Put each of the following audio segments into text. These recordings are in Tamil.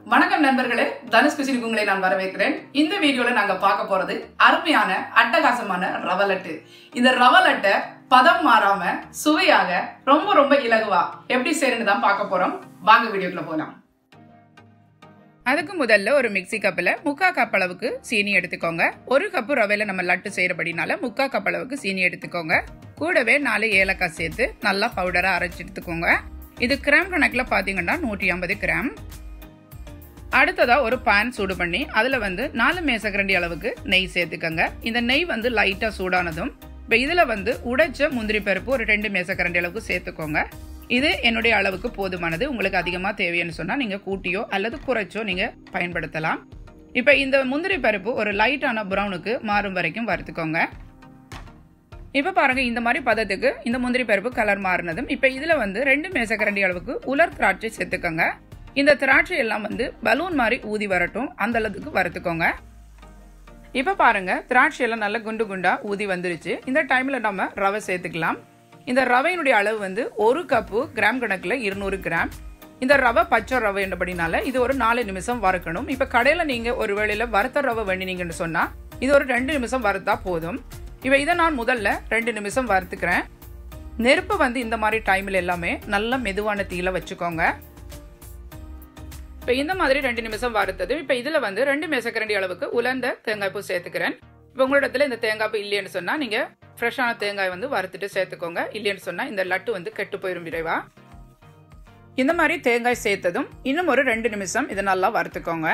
வணக்கம் நண்பர்களே தனுஷ் குசினுக்கு உங்களை நான் வரவேற்கிறேன் இந்த வீடியோல நாங்க பார்க்க போறது அருமையான அட்டகாசமான ரவ லட்டு இந்த ரவ லட்டை பதம் மாறாம சுவையாக ரொம்ப ரொம்ப இலகுவா எப்படி செய்யணும்னு தான் பார்க்க போறோம் வாங்க வீடியோக்குள்ள போலாம் அதுக்கு முதல்ல ஒரு மிக்ஸி கப்பில் முக்கா கப் அளவுக்கு சீனி எடுத்துக்கோங்க ஒரு கப்பு ரவையில நம்ம லட்டு செய்யறபடினால முக்கா கப் அளவுக்கு சீனி எடுத்துக்கோங்க கூடவே நாலு ஏலக்காய் சேர்த்து நல்லா பவுடரா அரைச்சு எடுத்துக்கோங்க இது கிராம் கணக்கில் பார்த்தீங்கன்னா நூற்றி ஐம்பது கிராம் அடுத்ததா ஒரு பேன் சூடு பண்ணி அதுல வந்து நாலு மேசக்கரண்டி அளவுக்கு நெய் சேர்த்துக்கோங்க இந்த நெய் வந்து லைட்டா சூடானதும் இப்போ இதுல வந்து உடைச்ச முந்திரி பருப்பு ஒரு ரெண்டு மேசக்கரண்டி அளவுக்கு சேர்த்துக்கோங்க இது என்னுடைய அளவுக்கு போதுமானது உங்களுக்கு அதிகமா தேவைன்னு சொன்னா நீங்க கூட்டியோ அல்லது குறைச்சோ நீங்க பயன்படுத்தலாம் இப்போ இந்த முந்திரி பருப்பு ஒரு லைட்டான ப்ரௌனுக்கு மாறும் வரைக்கும் வறுத்துக்கோங்க இப்போ பாருங்க இந்த மாதிரி பதத்துக்கு இந்த முந்திரி பருப்பு கலர் மாறினதும் இப்போ இதுல வந்து ரெண்டு மேசக்கரண்டி அளவுக்கு உலர் திராட்சை சேர்த்துக்கோங்க இந்த திராட்சை எல்லாம் வந்து பலூன் மாதிரி ஊதி வரட்டும் அந்த அளவுக்கு வறுத்துக்கோங்க இப்போ பாருங்க திராட்சை எல்லாம் நல்லா குண்டு குண்டா ஊதி வந்துருச்சு இந்த டைம்ல நம்ம ரவை சேர்த்துக்கலாம் இந்த ரவையினுடைய அளவு வந்து ஒரு கப்பு கிராம் கணக்கில் இருநூறு கிராம் இந்த ரவை பச்சை ரவை என்றபடினால இது ஒரு நாலு நிமிஷம் வறுக்கணும் இப்போ கடையில் நீங்கள் ஒரு வேளையில் வறுத்த ரவை வேண்டினீங்கன்னு சொன்னால் இது ஒரு ரெண்டு நிமிஷம் வறுத்தா போதும் இப்போ இதை நான் முதல்ல ரெண்டு நிமிஷம் வறுத்துக்கிறேன் நெருப்பு வந்து இந்த மாதிரி டைமில் எல்லாமே நல்ல மெதுவான தீயில வச்சுக்கோங்க இப்போ இந்த மாதிரி ரெண்டு நிமிஷம் வறுத்தது இப்போ இதில் வந்து ரெண்டு மேசக்கரண்டி அளவுக்கு உலர்ந்த தேங்காய் பூ சேர்த்துக்கிறேன் இப்போ உங்களிடத்துல இந்த தேங்காய் பூ இல்லைன்னு சொன்னால் நீங்கள் ஃப்ரெஷ்ஷான தேங்காய் வந்து வறுத்துட்டு சேர்த்துக்கோங்க இல்லைன்னு சொன்னால் இந்த லட்டு வந்து கெட்டு போயிடும் விரைவா இந்த மாதிரி தேங்காய் சேர்த்ததும் இன்னும் ஒரு ரெண்டு நிமிஷம் இதை நல்லா வறுத்துக்கோங்க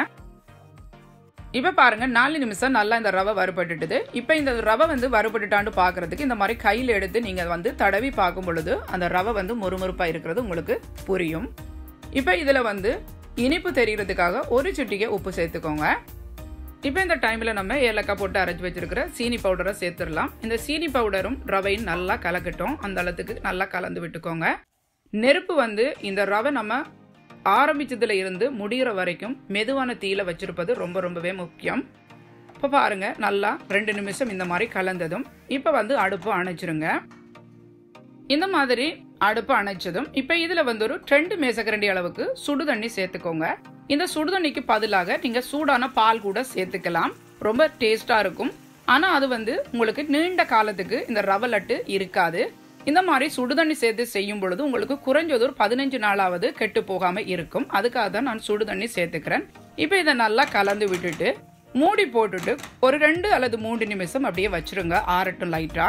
இப்போ பாருங்க நாலு நிமிஷம் நல்லா இந்த ரவை வறுபட்டுட்டுது இப்போ இந்த ரவை வந்து வறுபட்டுட்டான்னு பார்க்கறதுக்கு இந்த மாதிரி கையில் எடுத்து நீங்கள் வந்து தடவி பார்க்கும் பொழுது அந்த ரவை வந்து முறுமுறுப்பாக இருக்கிறது உங்களுக்கு புரியும் இப்போ இதில் வந்து இனிப்பு தெரியறதுக்காக ஒரு சிட்டிகை உப்பு சேர்த்துக்கோங்க இப்போ இந்த டைமில் நம்ம ஏலக்காய் போட்டு அரைச்சி வச்சிருக்கிற சீனி பவுடரை சேர்த்துடலாம் இந்த சீனி பவுடரும் ரவையும் நல்லா கலக்கட்டும் அந்த அளத்துக்கு நல்லா கலந்து விட்டுக்கோங்க நெருப்பு வந்து இந்த ரவை நம்ம ஆரம்பிச்சதுல இருந்து முடிகிற வரைக்கும் மெதுவான தீயில வச்சிருப்பது ரொம்ப ரொம்பவே முக்கியம் இப்போ பாருங்க நல்லா ரெண்டு நிமிஷம் இந்த மாதிரி கலந்ததும் இப்போ வந்து அடுப்பு அணைச்சிருங்க இந்த மாதிரி அடுப்பு அணைச்சதும் இப்போ இதில் வந்து ஒரு ரெண்டு மேசக்கரண்டி அளவுக்கு சுடு தண்ணி சேர்த்துக்கோங்க இந்த சுடு தண்ணிக்கு பதிலாக நீங்கள் சூடான பால் கூட சேர்த்துக்கலாம் ரொம்ப டேஸ்டாக இருக்கும் ஆனால் அது வந்து உங்களுக்கு நீண்ட காலத்துக்கு இந்த ரவை லட்டு இருக்காது இந்த மாதிரி சுடுதண்ணி சேர்த்து செய்யும் பொழுது உங்களுக்கு குறைஞ்சது ஒரு பதினஞ்சு நாளாவது கெட்டு போகாம இருக்கும் அதுக்காக தான் நான் சுடுதண்ணி சேர்த்துக்கிறேன் இப்போ இதை நல்லா கலந்து விட்டுட்டு மூடி போட்டுட்டு ஒரு ரெண்டு அல்லது மூன்று நிமிஷம் அப்படியே வச்சிருங்க ஆறட்டும் லைட்டா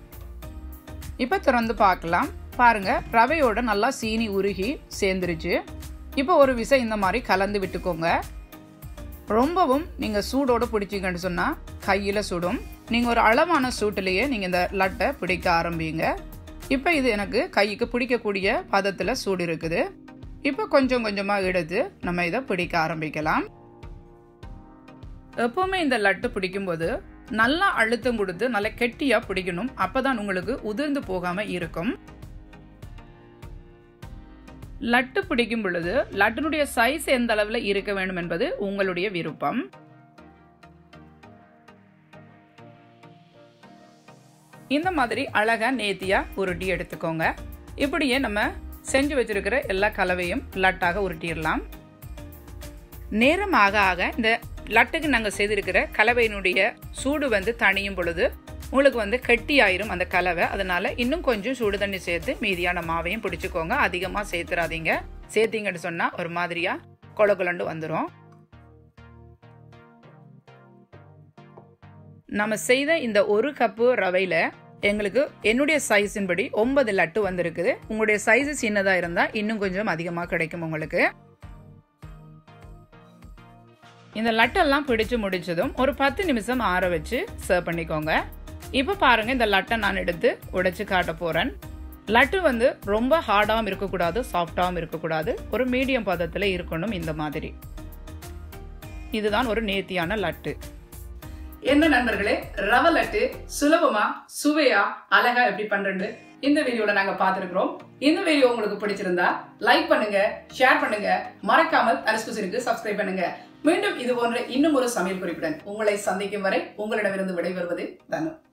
இப்போ திறந்து பார்க்கலாம் பாருங்க ரவையோட நல்லா சீனி உருகி சேர்ந்துருச்சு இப்போ ஒரு விசை இந்த மாதிரி கலந்து விட்டுக்கோங்க ரொம்பவும் நீங்கள் சூடோடு பிடிச்சிங்கன்னு சொன்னால் கையில் சுடும் நீங்கள் ஒரு அளவான சூட்டிலேயே நீங்கள் இந்த லட்டை பிடிக்க ஆரம்பிங்க இப்போ இது எனக்கு கைக்கு பிடிக்கக்கூடிய பதத்தில் சூடு இருக்குது இப்போ கொஞ்சம் கொஞ்சமாக எடுத்து நம்ம இதை பிடிக்க ஆரம்பிக்கலாம் எப்பவுமே இந்த லட்டு பிடிக்கும்போது நல்லா அழுத்தம் கொடுத்து நல்லா கெட்டியாக பிடிக்கணும் அப்பதான் உங்களுக்கு உதிர்ந்து போகாம இருக்கும் லட்டு பிடிக்கும் பொழுது லட்டினுடைய சைஸ் எந்த அளவில் இருக்க வேண்டும் என்பது உங்களுடைய விருப்பம் இந்த மாதிரி அழகா நேத்தியா உருட்டி எடுத்துக்கோங்க இப்படியே நம்ம செஞ்சு வச்சிருக்கிற எல்லா கலவையும் லட்டாக உருட்டிடலாம் நேரம் ஆக ஆக இந்த லட்டுக்கு நாங்கள் செய்திருக்கிற கலவையினுடைய சூடு வந்து தணியும் பொழுது உங்களுக்கு வந்து கெட்டி ஆயிரும் அந்த கலவை அதனால இன்னும் கொஞ்சம் சுடு தண்ணி சேர்த்து மீதியான மாவையும் பிடிச்சிக்கோங்க அதிகமாக சேர்த்துறாதீங்க சேர்த்தீங்கன்னு சொன்னால் ஒரு மாதிரியா கொல கொலண்டு வந்துடும் நம்ம செய்த இந்த ஒரு கப்பு ரவையில் எங்களுக்கு என்னுடைய சைஸின் படி ஒன்பது லட்டு வந்திருக்குது உங்களுடைய சைஸ் சின்னதாக இருந்தால் இன்னும் கொஞ்சம் அதிகமாக கிடைக்கும் உங்களுக்கு இந்த லட்டெல்லாம் பிடிச்சு முடிச்சதும் ஒரு பத்து நிமிஷம் ஆற வச்சு சர்வ் பண்ணிக்கோங்க இப்போ பாருங்க இந்த லட்டை நான் எடுத்து உடைச்சு காட்ட போறேன் லட்டு வந்து ரொம்ப ஹார்டாகவும் இருக்கக்கூடாது சாஃப்டாகவும் இருக்கக்கூடாது ஒரு மீடியம் பதத்தில் இருக்கணும் இந்த மாதிரி இதுதான் ஒரு நேர்த்தியான லட்டு என்ன நண்பர்களே ரவை லட்டு சுலபமா சுவையா அழகா எப்படி பண்றது இந்த வீடியோல நாங்க பார்த்திருக்கிறோம் இந்த வீடியோ உங்களுக்கு பிடிச்சிருந்தா லைக் பண்ணுங்க ஷேர் பண்ணுங்க மறக்காமல் அனுஸ்குசினுக்கு சப்ஸ்கிரைப் பண்ணுங்க மீண்டும் இது போன்ற இன்னும் ஒரு சமையல் குறிப்புடன் உங்களை சந்திக்கும் வரை உங்களிடமிருந்து விடைபெறுவது தனு